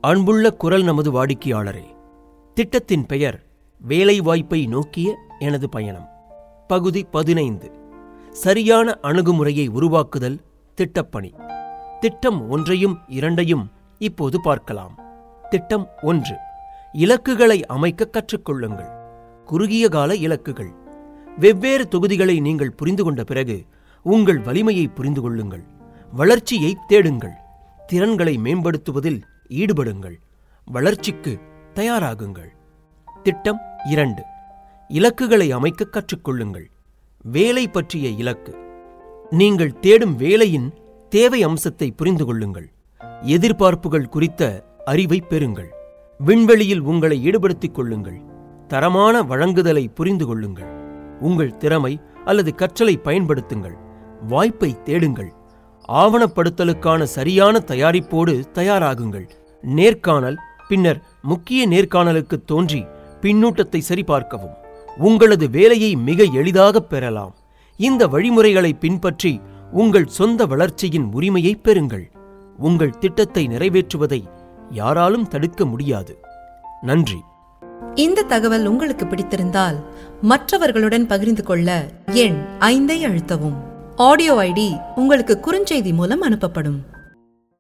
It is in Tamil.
அன்புள்ள குரல் நமது வாடிக்கையாளரே திட்டத்தின் பெயர் வேலைவாய்ப்பை நோக்கிய எனது பயணம் பகுதி பதினைந்து சரியான அணுகுமுறையை உருவாக்குதல் திட்டப்பணி திட்டம் ஒன்றையும் இரண்டையும் இப்போது பார்க்கலாம் திட்டம் ஒன்று இலக்குகளை அமைக்க கற்றுக்கொள்ளுங்கள் குறுகிய கால இலக்குகள் வெவ்வேறு தொகுதிகளை நீங்கள் புரிந்து கொண்ட பிறகு உங்கள் வலிமையை புரிந்து கொள்ளுங்கள் வளர்ச்சியை தேடுங்கள் திறன்களை மேம்படுத்துவதில் ஈடுபடுங்கள் வளர்ச்சிக்கு தயாராகுங்கள் திட்டம் இரண்டு இலக்குகளை அமைக்க கற்றுக்கொள்ளுங்கள் வேலை பற்றிய இலக்கு நீங்கள் தேடும் வேலையின் தேவை அம்சத்தை புரிந்து கொள்ளுங்கள் எதிர்பார்ப்புகள் குறித்த அறிவை பெறுங்கள் விண்வெளியில் உங்களை ஈடுபடுத்திக் கொள்ளுங்கள் தரமான வழங்குதலை புரிந்து கொள்ளுங்கள் உங்கள் திறமை அல்லது கற்றலை பயன்படுத்துங்கள் வாய்ப்பை தேடுங்கள் ஆவணப்படுத்தலுக்கான சரியான தயாரிப்போடு தயாராகுங்கள் நேர்காணல் பின்னர் முக்கிய நேர்காணலுக்கு தோன்றி பின்னூட்டத்தை சரிபார்க்கவும் உங்களது வேலையை மிக எளிதாக பெறலாம் இந்த வழிமுறைகளை பின்பற்றி உங்கள் சொந்த வளர்ச்சியின் உரிமையை பெறுங்கள் உங்கள் திட்டத்தை நிறைவேற்றுவதை யாராலும் தடுக்க முடியாது நன்றி இந்த தகவல் உங்களுக்கு பிடித்திருந்தால் மற்றவர்களுடன் பகிர்ந்து கொள்ள எண் ஐந்தை அழுத்தவும் ஆடியோ ஐடி உங்களுக்கு குறுஞ்செய்தி மூலம் அனுப்பப்படும்